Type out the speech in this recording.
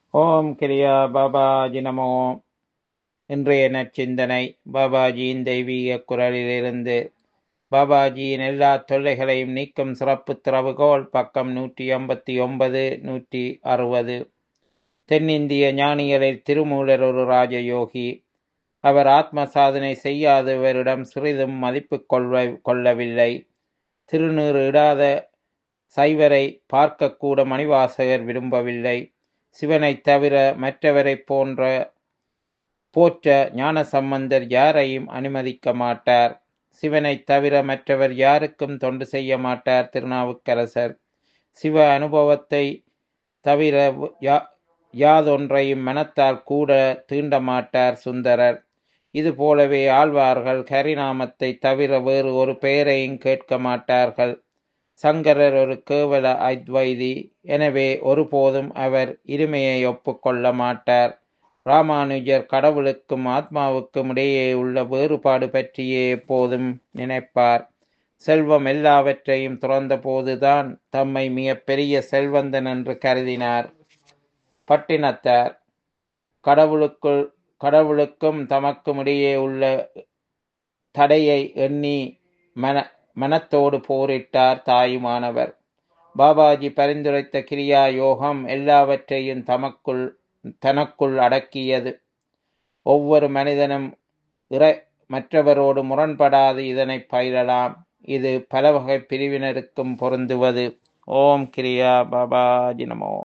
ஓம் கிரியா பாபாஜி நமோ இன்றைய நற்சிந்தனை பாபாஜியின் தெய்வீக குரலிலிருந்து பாபாஜியின் எல்லா தொல்லைகளையும் நீக்கும் சிறப்பு திறவுகோல் பக்கம் நூற்றி ஐம்பத்தி ஒன்பது நூற்றி அறுபது தென்னிந்திய ஞானிகளில் திருமூலர் ஒரு ராஜயோகி அவர் ஆத்ம சாதனை செய்யாதவரிடம் சிறிதும் மதிப்பு கொள்வ கொள்ளவில்லை திருநீறு இடாத சைவரை பார்க்கக்கூட மணிவாசகர் விரும்பவில்லை சிவனைத் தவிர மற்றவரை போன்ற போற்ற ஞான சம்பந்தர் யாரையும் அனுமதிக்க மாட்டார் சிவனைத் தவிர மற்றவர் யாருக்கும் தொண்டு செய்ய மாட்டார் திருநாவுக்கரசர் சிவ அனுபவத்தை தவிர யா யாதொன்றையும் மனத்தால் கூட தீண்ட மாட்டார் சுந்தரர் இது போலவே ஆழ்வார்கள் ஹரிநாமத்தை தவிர வேறு ஒரு பெயரையும் கேட்க மாட்டார்கள் சங்கரர் ஒரு கேவல அத்வைதி எனவே ஒருபோதும் அவர் இருமையை ஒப்புக்கொள்ள மாட்டார் ராமானுஜர் கடவுளுக்கும் ஆத்மாவுக்கும் இடையே உள்ள வேறுபாடு பற்றியே எப்போதும் நினைப்பார் செல்வம் எல்லாவற்றையும் துறந்த போதுதான் தம்மை மிக பெரிய செல்வந்தன் என்று கருதினார் பட்டினத்தார் கடவுளுக்குள் கடவுளுக்கும் தமக்கும் இடையே உள்ள தடையை எண்ணி மன மனத்தோடு போரிட்டார் தாயுமானவர் பாபாஜி பரிந்துரைத்த கிரியா யோகம் எல்லாவற்றையும் தமக்குள் தனக்குள் அடக்கியது ஒவ்வொரு மனிதனும் இற மற்றவரோடு முரண்படாது இதனை பயிரலாம் இது பல வகை பிரிவினருக்கும் பொருந்துவது ஓம் கிரியா பாபாஜி நமோ